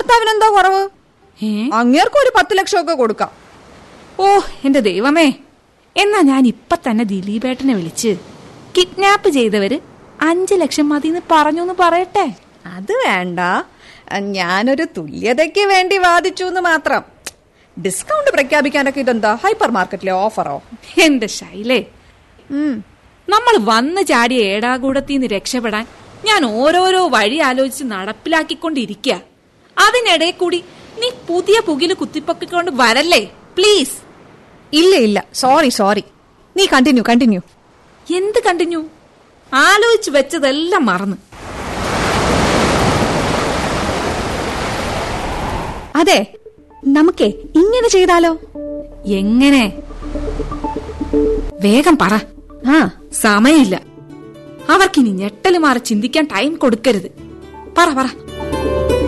ഭർത്താവിന് എന്താ കുറവ് ഏ അങ്ങേർക്കും ഒരു പത്ത് ലക്ഷം ഒക്കെ കൊടുക്കാം ഓ എന്റെ ദൈവമേ എന്നാ ഞാൻ ഇപ്പൊ തന്നെ ദിലീപേട്ടനെ വിളിച്ച് കിഡ്നാപ്പ് ചെയ്തവര് അഞ്ചു ലക്ഷം മതിന്ന് പറഞ്ഞു എന്ന് പറയട്ടെ അത് വേണ്ട ഞാനൊരു തുല്യതയ്ക്ക് വേണ്ടി വാദിച്ചു എന്ന് മാത്രം ഡിസ്കൗണ്ട് പ്രഖ്യാപിക്കാനൊക്കെ ഇതെന്താ ഹൈപ്പർ മാർക്കറ്റിലെ ഓഫറോ എന്റെ ശൈലേ ഉം. നമ്മൾ വന്നു ചാടിയ ഏടാകൂടത്തിന്ന് രക്ഷപ്പെടാൻ ഞാൻ ഓരോരോ വഴി ആലോചിച്ച് നടപ്പിലാക്കിക്കൊണ്ടിരിക്കുക അതിനിടയിൽ കൂടി നീ പുതിയ പുകില് കുത്തിപ്പൊക്കിക്കൊണ്ട് വരല്ലേ പ്ലീസ് ഇല്ല ഇല്ല സോറി സോറി നീ കണ്ടിന്യൂ കണ്ടിന്യൂ എന്ത് കണ്ടിന്യൂ ആലോചിച്ച് വെച്ചതെല്ലാം മറന്ന് അതെ നമുക്കേ ഇങ്ങനെ ചെയ്താലോ എങ്ങനെ വേഗം പറ ആ സമയമില്ല അവർക്കിനി ഞെട്ടല് മാറി ചിന്തിക്കാൻ ടൈം കൊടുക്കരുത് പറ പറ